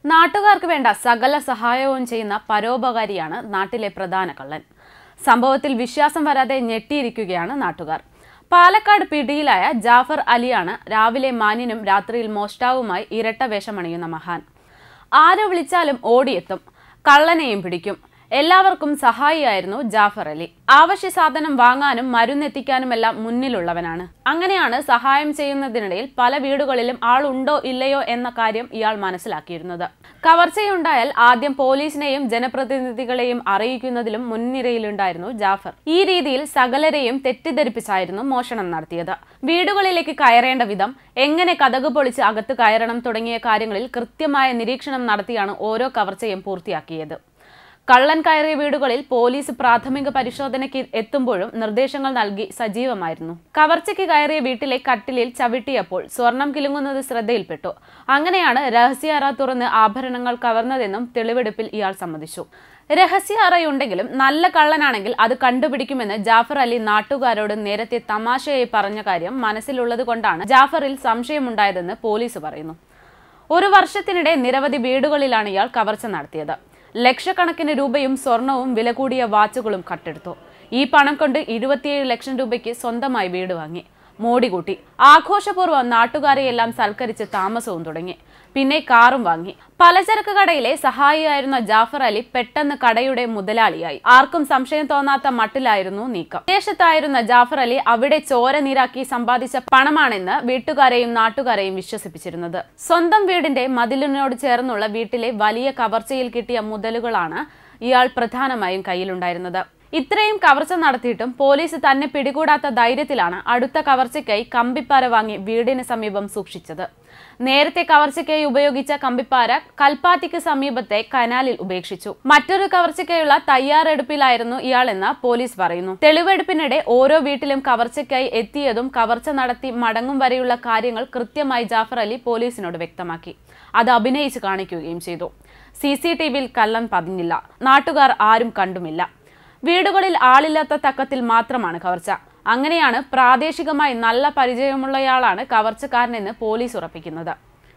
നാട്ടുകാർക്ക് വേണ്ട സകല സഹായവും ചെയ്യുന്ന പരോപകാരിയാണ് നാട്ടിലെ പ്രധാന കള്ളൻ സംഭവത്തിൽ വിശ്വാസം വരാതെ ഞെട്ടിയിരിക്കുകയാണ് നാട്ടുകാർ പാലക്കാട് പിടിയിലായ ജാഫർ അലിയാണ് രാവിലെ മാന്യനും രാത്രിയിൽ മോഷ്ടാവുമായി ഇരട്ട വേഷമണിയുന്ന മഹാൻ ആര് വിളിച്ചാലും ഓടിയെത്തും കള്ളനെയും പിടിക്കും എല്ലാവർക്കും സഹായിയായിരുന്നു ജാഫർ അലി ആവശ്യ സാധനം വാങ്ങാനും മരുന്നെത്തിക്കാനുമെല്ലാം മുന്നിലുള്ളവനാണ് അങ്ങനെയാണ് സഹായം ചെയ്യുന്നതിനിടയിൽ പല വീടുകളിലും ആളുണ്ടോ ഇല്ലയോ എന്ന കാര്യം ഇയാൾ മനസ്സിലാക്കിയിരുന്നത് കവർച്ചയുണ്ടായാൽ ആദ്യം പോലീസിനെയും ജനപ്രതിനിധികളെയും അറിയിക്കുന്നതിലും മുൻനിരയിലുണ്ടായിരുന്നു ജാഫർ ഈ രീതിയിൽ സകലരെയും തെറ്റിദ്ധരിപ്പിച്ചായിരുന്നു മോഷണം നടത്തിയത് വീടുകളിലേക്ക് കയറേണ്ട വിധം എങ്ങനെ കഥക് പൊളിച്ച് അകത്ത് കയറണം തുടങ്ങിയ കാര്യങ്ങളിൽ കൃത്യമായ നിരീക്ഷണം നടത്തിയാണ് ഓരോ കവർച്ചയും പൂർത്തിയാക്കിയത് കള്ളൻ കയറിയ വീടുകളിൽ പോലീസ് പ്രാഥമിക പരിശോധനയ്ക്ക് എത്തുമ്പോഴും നിർദ്ദേശങ്ങൾ നൽകി സജീവമായിരുന്നു കവർച്ചയ്ക്ക് കയറിയ വീട്ടിലെ കട്ടിലിൽ ചവിട്ടിയപ്പോൾ സ്വർണം കിലുങ്ങുന്നത് ശ്രദ്ധയിൽപ്പെട്ടു അങ്ങനെയാണ് രഹസ്യ അറ തുറന്ന് ആഭരണങ്ങൾ കവർന്നതെന്നും തെളിവെടുപ്പിൽ ഇയാൾ സമ്മതിച്ചു രഹസ്യ അറയുണ്ടെങ്കിലും നല്ല കള്ളനാണെങ്കിൽ അത് കണ്ടുപിടിക്കുമെന്ന് ജാഫർ അലി നാട്ടുകാരോട് നേരത്തെ തമാശയായി പറഞ്ഞ കാര്യം മനസ്സിലുള്ളത് കൊണ്ടാണ് ജാഫറിൽ സംശയമുണ്ടായതെന്ന് പോലീസ് പറയുന്നു ഒരു വർഷത്തിനിടെ നിരവധി വീടുകളിലാണ് ഇയാൾ കവർച്ച നടത്തിയത് ലക്ഷക്കണക്കിന് രൂപയും സ്വർണവും വില കൂടിയ വാച്ചുകളും കട്ടെടുത്തു ഈ പണം കൊണ്ട് ഇരുപത്തിയേഴ് ലക്ഷം രൂപയ്ക്ക് സ്വന്തമായി വീട് വാങ്ങി മോടി കൂട്ടി ആഘോഷപൂർവ്വം നാട്ടുകാരെയെല്ലാം സൽക്കരിച്ച് താമസവും തുടങ്ങി പിന്നെ കാറും വാങ്ങി പലചരക്ക് കടയിലെ സഹായിയായിരുന്ന ജാഫർ അലി പെട്ടെന്ന് കടയുടെ മുതലാളിയായി ആർക്കും സംശയം തോന്നാത്ത മട്ടിലായിരുന്നു നീക്കം വിദേശത്തായിരുന്ന ജാഫർ അലി അവിടെ ചോര നീരാക്കി സമ്പാദിച്ച പണമാണെന്ന് വീട്ടുകാരെയും നാട്ടുകാരെയും വിശ്വസിപ്പിച്ചിരുന്നത് സ്വന്തം വീടിന്റെ മതിലിനോട് ചേർന്നുള്ള വീട്ടിലെ വലിയ കവർച്ചയിൽ കിട്ടിയ മുതലുകളാണ് ഇയാൾ പ്രധാനമായും കയ്യിലുണ്ടായിരുന്നത് ഇത്രയും കവർച്ച നടത്തിയിട്ടും പോലീസ് തന്നെ പിടികൂടാത്ത ധൈര്യത്തിലാണ് അടുത്ത കവർച്ചയ്ക്കായി കമ്പിപ്പാര വാങ്ങി വീടിന് സമീപം സൂക്ഷിച്ചത് നേരത്തെ കവർച്ചയ്ക്കായി ഉപയോഗിച്ച കമ്പിപ്പാര കൽപ്പാത്തിക്ക് സമീപത്തെ കനാലിൽ ഉപേക്ഷിച്ചു മറ്റൊരു കവർച്ചയ്ക്കായുള്ള തയ്യാറെടുപ്പിലായിരുന്നു ഇയാളെന്ന് പോലീസ് പറയുന്നു തെളിവെടുപ്പിനിടെ ഓരോ വീട്ടിലും കവർച്ചയ്ക്കായി എത്തിയതും കവർച്ച നടത്തി മടങ്ങും വരെയുള്ള കാര്യങ്ങൾ കൃത്യമായി ജാഫർ അലി പോലീസിനോട് വ്യക്തമാക്കി അത് അഭിനയിച്ച് കാണിക്കുകയും ചെയ്തു സി സി ടി വിയിൽ കള്ളൻ പതിഞ്ഞില്ല നാട്ടുകാർ ആരും കണ്ടുമില്ല വീടുകളിൽ ആളില്ലാത്ത തക്കത്തിൽ മാത്രമാണ് കവർച്ച അങ്ങനെയാണ് പ്രാദേശികമായി നല്ല പരിചയമുള്ളയാളാണ് കവർച്ചക്കാരനെന്ന് പോലീസ് ഉറപ്പിക്കുന്നത്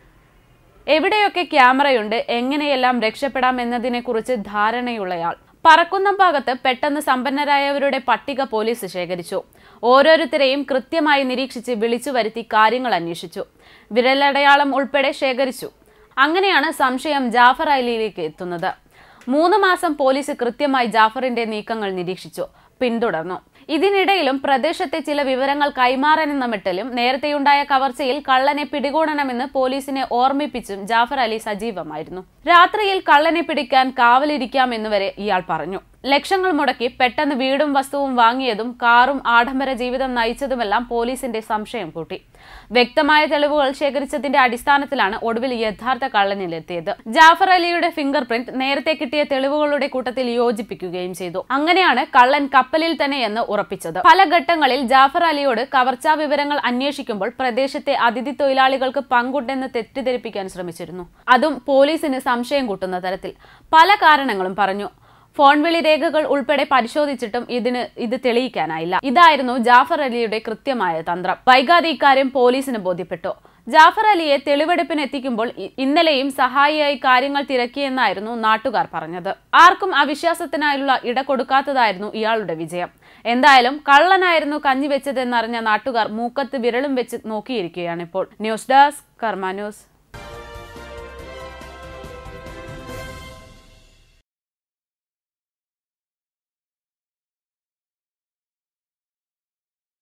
എവിടെയൊക്കെ ക്യാമറയുണ്ട് എങ്ങനെയെല്ലാം രക്ഷപ്പെടാം എന്നതിനെക്കുറിച്ച് ധാരണയുള്ളയാൾ പറക്കുന്നം ഭാഗത്ത് പെട്ടെന്ന് സമ്പന്നരായവരുടെ പട്ടിക പോലീസ് ശേഖരിച്ചു ഓരോരുത്തരെയും കൃത്യമായി നിരീക്ഷിച്ച് വിളിച്ചു വരുത്തി കാര്യങ്ങൾ അന്വേഷിച്ചു വിരലടയാളം ഉൾപ്പെടെ ശേഖരിച്ചു അങ്ങനെയാണ് സംശയം ജാഫർ അലിയിലേക്ക് എത്തുന്നത് മൂന്ന് മാസം പോലീസ് കൃത്യമായി ജാഫറിന്റെ നീക്കങ്ങൾ നിരീക്ഷിച്ചു പിന്തുടർന്നു ഇതിനിടയിലും പ്രദേശത്തെ ചില വിവരങ്ങൾ കൈമാറാനെന്ന മിട്ടലും നേരത്തെയുണ്ടായ കവർച്ചയിൽ കള്ളനെ പിടികൂടണമെന്ന് പോലീസിനെ ഓർമ്മിപ്പിച്ചും ജാഫർ അലി സജീവമായിരുന്നു രാത്രിയിൽ കള്ളനെ പിടിക്കാൻ കാവലിരിക്കാമെന്ന് വരെ ഇയാൾ പറഞ്ഞു ലക്ഷങ്ങൾ മുടക്കി പെട്ടെന്ന് വീടും വസ്തുവും വാങ്ങിയതും കാറും ആഡംബര ജീവിതം നയിച്ചതുമെല്ലാം പോലീസിന്റെ സംശയം കൂട്ടി വ്യക്തമായ തെളിവുകൾ ശേഖരിച്ചതിന്റെ അടിസ്ഥാനത്തിലാണ് ഒടുവിൽ യഥാർത്ഥ കള്ളനിലെത്തിയത് ജാഫർ അലിയുടെ ഫിംഗർ പ്രിന്റ് നേരത്തെ കിട്ടിയ തെളിവുകളുടെ കൂട്ടത്തിൽ യോജിപ്പിക്കുകയും ചെയ്തു അങ്ങനെയാണ് കള്ളൻ കപ്പലിൽ തന്നെയെന്ന് ഉറപ്പിച്ചത് പല ഘട്ടങ്ങളിൽ ജാഫർ അലിയോട് കവർച്ചാ വിവരങ്ങൾ അന്വേഷിക്കുമ്പോൾ പ്രദേശത്തെ അതിഥി തൊഴിലാളികൾക്ക് പങ്കുണ്ടെന്ന് തെറ്റിദ്ധരിപ്പിക്കാൻ ശ്രമിച്ചിരുന്നു അതും പോലീസിന് സംശയം കൂട്ടുന്ന തരത്തിൽ പല കാരണങ്ങളും പറഞ്ഞു ഫോൺ വിളി രേഖകൾ ഉൾപ്പെടെ പരിശോധിച്ചിട്ടും ഇതിന് ഇത് തെളിയിക്കാനായില്ല ഇതായിരുന്നു ജാഫർ അലിയുടെ കൃത്യമായ തന്ത്രം വൈകാതെ ഇക്കാര്യം പോലീസിന് ബോധ്യപ്പെട്ടു ജാഫർ അലിയെ തെളിവെടുപ്പിന് എത്തിക്കുമ്പോൾ ഇ- ഇന്നലെയും സഹായിയായി കാര്യങ്ങൾ തിരക്കിയെന്നായിരുന്നു നാട്ടുകാർ പറഞ്ഞത് ആർക്കും അവിശ്വാസത്തിനായുള്ള ഇട കൊടുക്കാത്തതായിരുന്നു ഇയാളുടെ വിജയം എന്തായാലും കള്ളനായിരുന്നു കഞ്ഞി വെച്ചതെന്നറിഞ്ഞ നാട്ടുകാർ മൂക്കത്ത് വിരളും വെച്ച് നോക്കിയിരിക്കുകയാണിപ്പോൾ ന്യൂസ് ഡെസ്ക് കർമ്മ ന്യൂസ്